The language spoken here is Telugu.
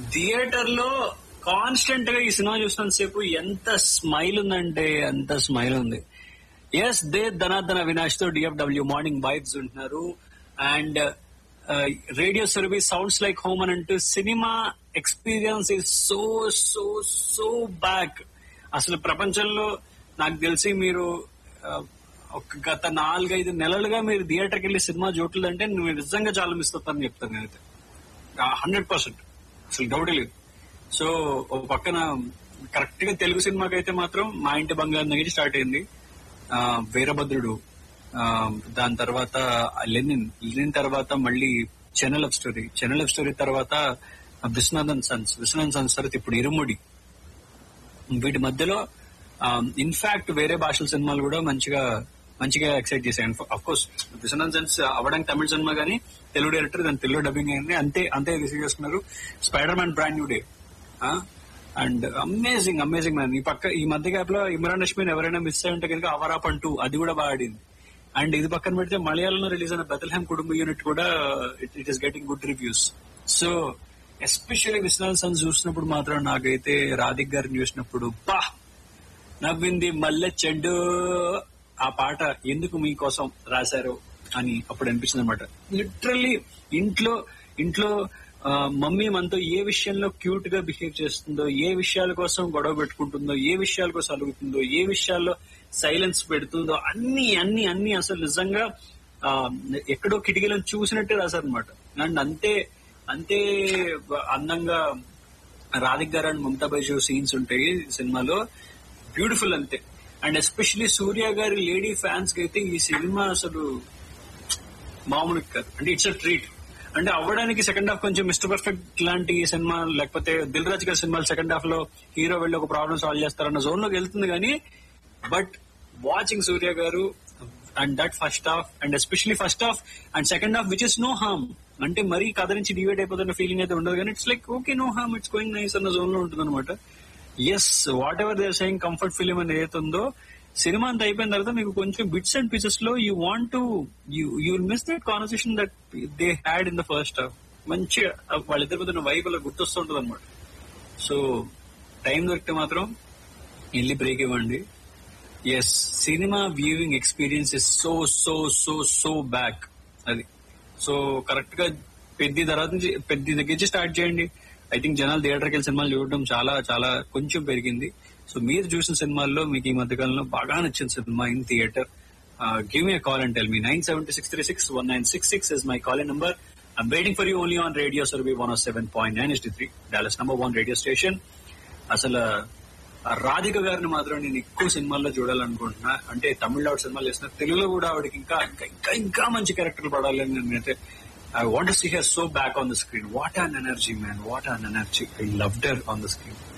థియేటర్ లో కాన్స్టెంట్ గా ఈ సినిమా చూసినంత సేపు ఎంత స్మైల్ ఉందంటే ఎంత స్మైల్ ఉంది ఎస్ దే ధనాధన అవినాష్ తో డిఎఫ్డబ్ల్యూ మార్నింగ్ వైబ్స్ ఉంటున్నారు and radio service sounds like home అని అంటూ cinema experience is so so so back అసలు ప్రపంచంలో నాకు తెలిసి మీరు uh, ఒక గత నాలుగైదు నెలలుగా మీరు థియేటర్కి వెళ్ళి సినిమా చూడలేదంటే నువ్వు నిజంగా చాలా మిస్ అవుతానని చెప్తాను నేనైతే హండ్రెడ్ పర్సెంట్ అసలు డౌట్ లేదు సో ఒక పక్కన కరెక్ట్ గా తెలుగు సినిమాకి అయితే మాత్రం మా ఇంటి బంగారం దగ్గర స్టార్ట్ అయింది ఆ, వీరభద్రుడు ఆ, దాని తర్వాత లెనిన్ లెనిన్ తర్వాత మళ్ళీ చెన్నెల్ లవ్ స్టోరీ చెన్నెల్ లవ్ స్టోరీ తర్వాత విశ్వనాథన్ సన్స్ విశ్వనాథన్ సన్స్ తర్వాత ఇప్పుడు ఇరుముడి వీటి మధ్యలో ఇన్ఫాక్ట్ వేరే భాషల సినిమాలు కూడా మంచిగా మంచిగా ఎక్సైట్ చేశాయి అఫ్ కోర్స్ విశ్వనాథ్ సెన్స్ అవ్వడానికి తమిళ సినిమా కానీ తెలుగు డైరెక్టర్ దాని తెలుగు డబ్బింగ్ అయింది అంతే అంతే రిసీవ్ చేసుకున్నారు Spider Man brand new day and amazing amazing man ఈ పక్క ఈ మధ్య గ్యాప్ లో ఇమ్రాన్ హష్మిన్ ఎవరైనా మిస్ అయి ఉంటే కనుక అవరా పంటూ అది కూడా బాగా ఆడింది అండ్ ఇది పక్కన పెడితే మలయాళంలో రిలీజ్ అయిన బెతల్హామ్ కుటుంబ యూనిట్ కూడా it is getting good reviews so especially Viswanath sons చూసినప్పుడు మాత్రం నాకైతే రాధిక్ గారిని చూసినప్పుడు బా నవ్వింది మల్లె చెడ్డు ఆ పాట ఎందుకు మీకోసం రాశారు అని అప్పుడు అనిపించింది అనమాట లిటరల్లీ ఇంట్లో ఇంట్లో ఆ, మమ్మీ మనతో ఏ విషయంలో క్యూట్ గా బిహేవ్ చేస్తుందో ఏ విషయాల కోసం గొడవ పెట్టుకుంటుందో ఏ విషయాల కోసం అలుగుతుందో ఏ విషయాల్లో సైలెన్స్ పెడుతుందో అన్ని అన్ని అన్ని అసలు నిజంగా ఆ, ఎక్కడో కిటికీలను చూసినట్టే రాశారనమాట అండ్ అంతే అంతే అందంగా రాధిక్ గారు అండ్ మమతా బైజు సీన్స్ ఉంటాయి సినిమాలో బ్యూటిఫుల్ అంతే అండ్ ఎస్పెషలీ సూర్య గారి లేడీ ఫ్యాన్స్ కి అయితే ఈ సినిమా అసలు మామూలు కాదు అంటే ఇట్స్ అ ట్రీట్ అంటే అవ్వడానికి సెకండ్ హాఫ్ కొంచెం మిస్టర్ పర్ఫెక్ట్ లాంటి సినిమా లేకపోతే దిల్ రాజ్ గారి సినిమాలు సెకండ్ హాఫ్ లో హీరో వెళ్ళి ఒక ప్రాబ్లమ్ సాల్వ్ చేస్తారన్న జోన్ లోకి వెళ్తుంది కానీ బట్ వాచింగ్ సూర్య గారు and that first half and especially first half and second half which is no harm అంటే మరీ కథ నుంచి డివైడ్ అయిపోతున్న ఫీలింగ్ అయితే ఉండదు కానీ it's like okay no harm it's going nice అన్న జోన్ లో ఉంటుంది అనమాట yes whatever they're saying comfort film అని ఏదైతే ఉందో సినిమా అంతా అయిపోయిన తర్వాత మీకు కొంచెం బిట్స్ అండ్ పీసెస్ లో you want to you you will miss that conversation that they had in the first half మంచిగా వాళ్ళిద్దరి మధ్య వైబ్ అలా గుర్తొస్తుంటది అనమాట సో టైం దొరికితే మాత్రం వెళ్ళి బ్రేక్ ఇవ్వండి yes cinema viewing experience is so so so so back అది సో కరెక్ట్ గా పెద్ద తర్వాత నుంచి పెద్ద దగ్గర నుంచి స్టార్ట్ చేయండి ఐ థింక్ జనాలు థియేటర్కి వెళ్ళి సినిమాలు చూడడం చాలా చాలా కొంచెం పెరిగింది సో మీరు చూసిన సినిమాల్లో మీకు ఈ మధ్యకాలంలో బాగా నచ్చిన cinema in theatre give me call and tell me nine seven six three six one nine six six is my call number I'm waiting for you only on radio service one seven point nine is three Dallas number one radio station అసలు ఆ రాధిక గారిని మాత్రం నేను ఎక్కువ సినిమాల్లో చూడాలనుకుంటున్నా అంటే తమిళ ఆవిడ సినిమాలు చేసిన తెలుగులో కూడా ఆవిడకి ఇంకా ఇంకా ఇంకా ఇంకా మంచి క్యారెక్టర్ పడాలని నేనైతే I want see her so back on the screen what an energy man what an energy I love her on the screen